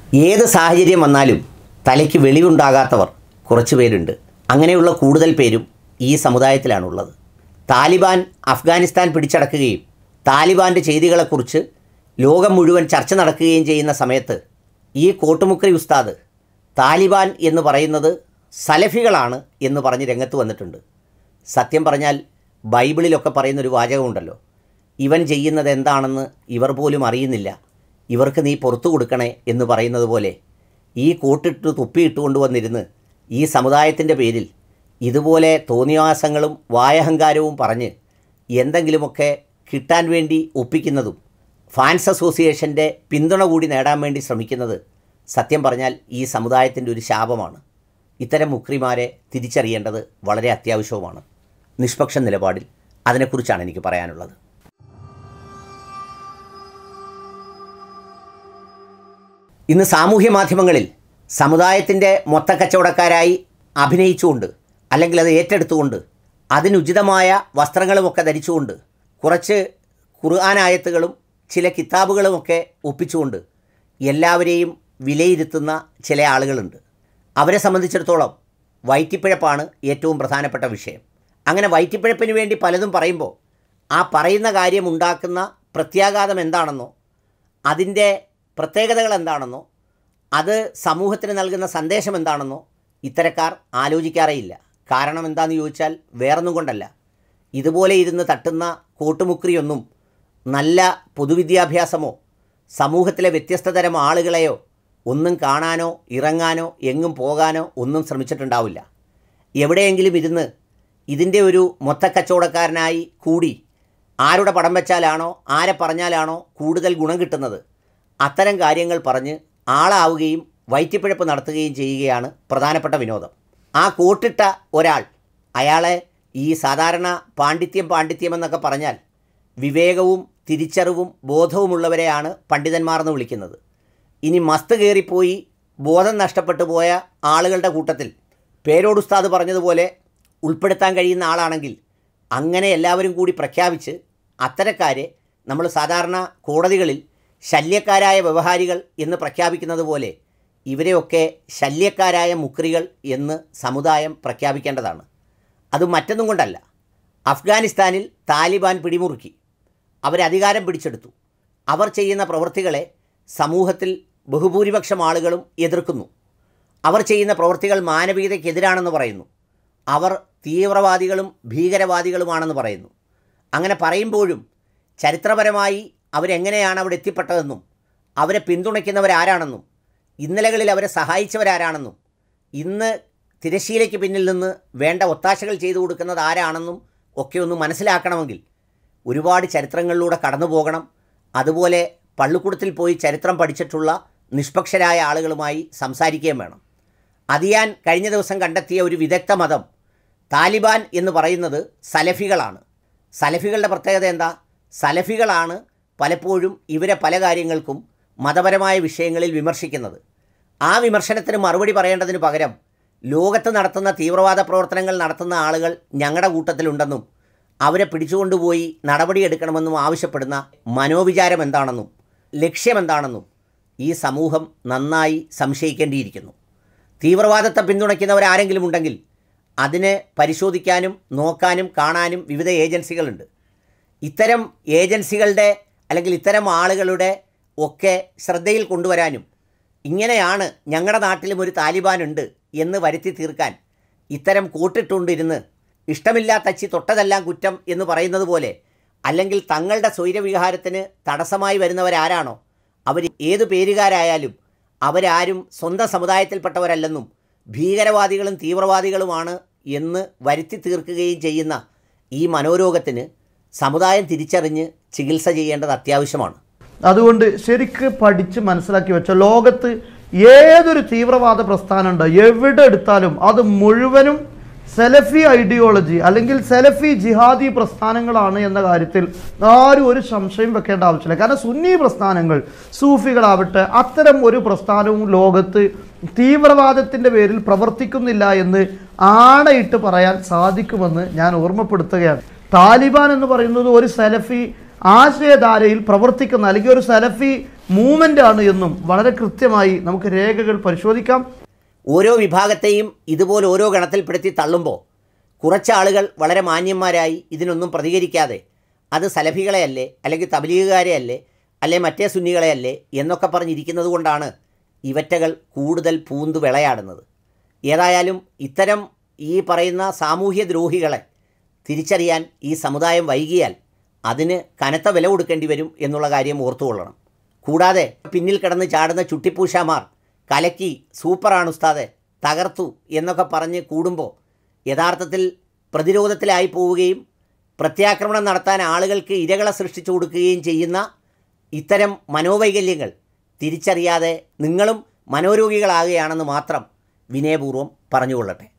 ഏത് സാഹചര്യം വന്നാലും തലയ്ക്ക് വെളിവുണ്ടാകാത്തവർ കുറച്ച് പേരുണ്ട് അങ്ങനെയുള്ള കൂടുതൽ പേരും ഈ സമുദായത്തിലാണുള്ളത് താലിബാൻ അഫ്ഗാനിസ്ഥാൻ പിടിച്ചടക്കുകയും താലിബാൻ്റെ ചെയ്തികളെക്കുറിച്ച് ലോകം മുഴുവൻ ചർച്ച നടക്കുകയും ചെയ്യുന്ന സമയത്ത് ഈ കോട്ടുമുക്കരി ഉസ്താദ് താലിബാൻ എന്ന് പറയുന്നത് സലഫികളാണ് എന്ന് പറഞ്ഞ് രംഗത്ത് വന്നിട്ടുണ്ട് സത്യം പറഞ്ഞാൽ ബൈബിളിലൊക്കെ പറയുന്നൊരു വാചകമുണ്ടല്ലോ ഇവൻ ചെയ്യുന്നത് എന്താണെന്ന് ഇവർ പോലും അറിയുന്നില്ല ഇവർക്ക് നീ പുറത്തു കൊടുക്കണേ എന്ന് പറയുന്നത് പോലെ ഈ കോട്ടിട്ട് തുപ്പിയിട്ട് കൊണ്ടുവന്നിരുന്ന് ഈ സമുദായത്തിൻ്റെ പേരിൽ ഇതുപോലെ തോന്നിയാസങ്ങളും വായഹങ്കാരവും പറഞ്ഞ് എന്തെങ്കിലുമൊക്കെ കിട്ടാൻ വേണ്ടി ഒപ്പിക്കുന്നതും ഫാൻസ് അസോസിയേഷൻ്റെ പിന്തുണ കൂടി നേടാൻ വേണ്ടി ശ്രമിക്കുന്നത് സത്യം പറഞ്ഞാൽ ഈ സമുദായത്തിൻ്റെ ഒരു ശാപമാണ് ഇത്തരം മുക്രിമാരെ തിരിച്ചറിയേണ്ടത് വളരെ അത്യാവശ്യവുമാണ് നിഷ്പക്ഷ നിലപാടിൽ അതിനെക്കുറിച്ചാണ് എനിക്ക് പറയാനുള്ളത് ഇന്ന് സാമൂഹ്യ മാധ്യമങ്ങളിൽ സമുദായത്തിൻ്റെ മൊത്തക്കച്ചവടക്കാരായി അഭിനയിച്ചുകൊണ്ട് അല്ലെങ്കിൽ അത് ഏറ്റെടുത്തുകൊണ്ട് അതിനുചിതമായ വസ്ത്രങ്ങളുമൊക്കെ ധരിച്ചുകൊണ്ട് കുറച്ച് ഖുർആാനായത്തുകളും ചില കിതാബുകളുമൊക്കെ ഒപ്പിച്ചുകൊണ്ട് എല്ലാവരെയും വിലയിരുത്തുന്ന ചില ആളുകളുണ്ട് അവരെ സംബന്ധിച്ചിടത്തോളം വയറ്റിപ്പിഴപ്പാണ് ഏറ്റവും പ്രധാനപ്പെട്ട വിഷയം അങ്ങനെ വയറ്റിപ്പിഴപ്പിന് വേണ്ടി പലതും പറയുമ്പോൾ ആ പറയുന്ന കാര്യം ഉണ്ടാക്കുന്ന പ്രത്യാഘാതം എന്താണെന്നോ അതിൻ്റെ പ്രത്യേകതകൾ എന്താണെന്നോ അത് സമൂഹത്തിന് നൽകുന്ന സന്ദേശം എന്താണെന്നോ ഇത്തരക്കാർ ആലോചിക്കാറേയില്ല കാരണം എന്താണെന്ന് ചോദിച്ചാൽ വേറൊന്നും കൊണ്ടല്ല ഇതുപോലെ ഇരുന്ന് തട്ടുന്ന കോട്ടുമുക്രിയൊന്നും നല്ല പൊതുവിദ്യാഭ്യാസമോ സമൂഹത്തിലെ വ്യത്യസ്ത തരം ആളുകളെയോ ഒന്നും കാണാനോ ഇറങ്ങാനോ എങ്ങും പോകാനോ ഒന്നും ശ്രമിച്ചിട്ടുണ്ടാവില്ല എവിടെയെങ്കിലും ഇരുന്ന് ഇതിൻ്റെ ഒരു മൊത്തക്കച്ചവടക്കാരനായി കൂടി ആരുടെ പടം വെച്ചാലാണോ ആരെ പറഞ്ഞാലാണോ കൂടുതൽ ഗുണം കിട്ടുന്നത് അത്തരം കാര്യങ്ങൾ പറഞ്ഞ് ആളാവുകയും വയറ്റിപ്പിഴപ്പ് നടത്തുകയും ചെയ്യുകയാണ് പ്രധാനപ്പെട്ട വിനോദം ആ കോട്ടിട്ട ഒരാൾ അയാളെ ഈ സാധാരണ പാണ്ഡിത്യം പാണ്ഡിത്യം എന്നൊക്കെ പറഞ്ഞാൽ വിവേകവും തിരിച്ചറിവും ബോധവുമുള്ളവരെയാണ് പണ്ഡിതന്മാർ എന്ന് വിളിക്കുന്നത് ഇനി മസ്ത് കയറിപ്പോയി ബോധം നഷ്ടപ്പെട്ടു പോയ ആളുകളുടെ കൂട്ടത്തിൽ പേരോട് ഉസ്താദ് പറഞ്ഞതുപോലെ ഉൾപ്പെടുത്താൻ കഴിയുന്ന ആളാണെങ്കിൽ അങ്ങനെ എല്ലാവരും കൂടി പ്രഖ്യാപിച്ച് അത്തരക്കാരെ നമ്മൾ സാധാരണ കോടതികളിൽ ശല്യക്കാരായ വ്യവഹാരികൾ എന്ന് പ്രഖ്യാപിക്കുന്നത് പോലെ ഇവരെയൊക്കെ ശല്യക്കാരായ മുക്രികൾ എന്ന് സമുദായം പ്രഖ്യാപിക്കേണ്ടതാണ് അത് മറ്റൊന്നും കൊണ്ടല്ല അഫ്ഗാനിസ്ഥാനിൽ താലിബാൻ പിടിമുറുക്കി അവരധികാരം പിടിച്ചെടുത്തു അവർ ചെയ്യുന്ന പ്രവൃത്തികളെ സമൂഹത്തിൽ ബഹുഭൂരിപക്ഷം ആളുകളും എതിർക്കുന്നു അവർ ചെയ്യുന്ന പ്രവൃത്തികൾ മാനവികതയ്ക്കെതിരാണെന്ന് പറയുന്നു അവർ തീവ്രവാദികളും ഭീകരവാദികളുമാണെന്ന് പറയുന്നു അങ്ങനെ പറയുമ്പോഴും ചരിത്രപരമായി അവരെങ്ങനെയാണ് അവിടെ എത്തിപ്പെട്ടതെന്നും അവരെ പിന്തുണയ്ക്കുന്നവരാരാണെന്നും ഇന്നലകളിൽ അവരെ സഹായിച്ചവരാരാണെന്നും ഇന്ന് തിരശീലയ്ക്ക് പിന്നിൽ നിന്ന് വേണ്ട ഒത്താശകൾ ചെയ്തു കൊടുക്കുന്നത് ആരാണെന്നും ഒക്കെ ഒന്ന് മനസ്സിലാക്കണമെങ്കിൽ ഒരുപാട് ചരിത്രങ്ങളിലൂടെ കടന്നു പോകണം അതുപോലെ പള്ളിക്കൂടത്തിൽ പോയി ചരിത്രം പഠിച്ചിട്ടുള്ള നിഷ്പക്ഷരായ ആളുകളുമായി സംസാരിക്കുകയും വേണം അത് ഞാൻ കഴിഞ്ഞ ദിവസം കണ്ടെത്തിയ ഒരു വിദഗ്ധ മതം താലിബാൻ എന്ന് പറയുന്നത് സലഫികളാണ് സലഫികളുടെ പ്രത്യേകത എന്താ സലഫികളാണ് പലപ്പോഴും ഇവരെ പല കാര്യങ്ങൾക്കും മതപരമായ വിഷയങ്ങളിൽ വിമർശിക്കുന്നത് ആ വിമർശനത്തിന് മറുപടി പറയേണ്ടതിന് പകരം ലോകത്ത് നടത്തുന്ന തീവ്രവാദ പ്രവർത്തനങ്ങൾ നടത്തുന്ന ആളുകൾ ഞങ്ങളുടെ കൂട്ടത്തിലുണ്ടെന്നും അവരെ പിടിച്ചുകൊണ്ടുപോയി നടപടിയെടുക്കണമെന്നും ആവശ്യപ്പെടുന്ന മനോവിചാരം എന്താണെന്നും ലക്ഷ്യമെന്താണെന്നും ഈ സമൂഹം നന്നായി സംശയിക്കേണ്ടിയിരിക്കുന്നു തീവ്രവാദത്തെ പിന്തുണയ്ക്കുന്നവരാരെങ്കിലും ഉണ്ടെങ്കിൽ അതിനെ പരിശോധിക്കാനും നോക്കാനും കാണാനും വിവിധ ഏജൻസികളുണ്ട് ഇത്തരം ഏജൻസികളുടെ അല്ലെങ്കിൽ ഇത്തരം ആളുകളുടെ ഒക്കെ ശ്രദ്ധയിൽ കൊണ്ടുവരാനും ഇങ്ങനെയാണ് ഞങ്ങളുടെ നാട്ടിലും ഒരു താലിബാൻ ഉണ്ട് എന്ന് വരുത്തി തീർക്കാൻ ഇത്തരം കൂട്ടിട്ടുണ്ടിരുന്ന് ഇഷ്ടമില്ലാത്തച്ചി തൊട്ടതെല്ലാം കുറ്റം എന്ന് പറയുന്നത് പോലെ അല്ലെങ്കിൽ തങ്ങളുടെ സ്വൈരവിഹാരത്തിന് തടസ്സമായി വരുന്നവരാരാണോ അവർ ഏത് പേരുകാരായാലും അവരാരും സ്വന്തം സമുദായത്തിൽപ്പെട്ടവരല്ലെന്നും ഭീകരവാദികളും തീവ്രവാദികളുമാണ് എന്ന് വരുത്തി തീർക്കുകയും ചെയ്യുന്ന ഈ മനോരോഗത്തിന് സമുദായം തിരിച്ചറിഞ്ഞ് ചികിത്സ ചെയ്യേണ്ടത് അത്യാവശ്യമാണ് അതുകൊണ്ട് ശരിക്ക് പഠിച്ച് മനസ്സിലാക്കി വെച്ച ലോകത്ത് ഏതൊരു തീവ്രവാദ പ്രസ്ഥാനം ഉണ്ട് എവിടെ എടുത്താലും അത് മുഴുവനും സെലഫി ഐഡിയോളജി അല്ലെങ്കിൽ സെലഫി ജിഹാദി പ്രസ്ഥാനങ്ങളാണ് എന്ന കാര്യത്തിൽ ആരും ഒരു സംശയം വെക്കേണ്ട ആവശ്യമില്ല കാരണം സുന്നി പ്രസ്ഥാനങ്ങൾ സൂഫികളാവട്ടെ അത്തരം ഒരു പ്രസ്ഥാനവും ലോകത്ത് തീവ്രവാദത്തിൻ്റെ പേരിൽ പ്രവർത്തിക്കുന്നില്ല എന്ന് ആണയിട്ട് പറയാൻ സാധിക്കുമെന്ന് ഞാൻ ഓർമ്മപ്പെടുത്തുകയാണ് താലിബാൻ എന്ന് പറയുന്നത് ഒരു സെലഫി ആശയധാരയിൽ പ്രവർത്തിക്കുന്ന അല്ലെങ്കിൽ ഒരു സലഫി മൂവ്മെൻ്റ് ആണ് എന്നും വളരെ കൃത്യമായി നമുക്ക് രേഖകൾ പരിശോധിക്കാം ഓരോ വിഭാഗത്തെയും ഇതുപോലെ ഓരോ ഗണത്തിൽപ്പെടുത്തി തള്ളുമ്പോൾ കുറച്ച് ആളുകൾ വളരെ മാന്യന്മാരായി ഇതിനൊന്നും പ്രതികരിക്കാതെ അത് സലഫികളെയല്ലേ അല്ലെങ്കിൽ തബലീഗുകാരെ അല്ലേ അല്ലെ മറ്റേ സുന്നികളെയല്ലേ എന്നൊക്കെ പറഞ്ഞിരിക്കുന്നത് കൊണ്ടാണ് ഇവറ്റകൾ കൂടുതൽ പൂന്തു വിളയാടുന്നത് ഏതായാലും ഇത്തരം ഈ പറയുന്ന സാമൂഹ്യ ദ്രോഹികളെ തിരിച്ചറിയാൻ ഈ സമുദായം വൈകിയാൽ അതിന് കനത്ത വില കൊടുക്കേണ്ടി വരും എന്നുള്ള കാര്യം ഓർത്തുകൊള്ളണം കൂടാതെ പിന്നിൽ കിടന്ന് ചാടുന്ന ചുട്ടിപ്പൂഷാമാർ കലക്കി സൂപ്പറാണ് ഉസ്താദെ തകർത്തു എന്നൊക്കെ പറഞ്ഞ് കൂടുമ്പോൾ യഥാർത്ഥത്തിൽ പ്രതിരോധത്തിലായി പോവുകയും പ്രത്യാക്രമണം നടത്താൻ ആളുകൾക്ക് ഇരകളെ സൃഷ്ടിച്ചു കൊടുക്കുകയും ചെയ്യുന്ന ഇത്തരം മനോവൈകല്യങ്ങൾ തിരിച്ചറിയാതെ നിങ്ങളും മനോരോഗികളാകുകയാണെന്ന് മാത്രം വിനയപൂർവ്വം പറഞ്ഞുകൊള്ളട്ടെ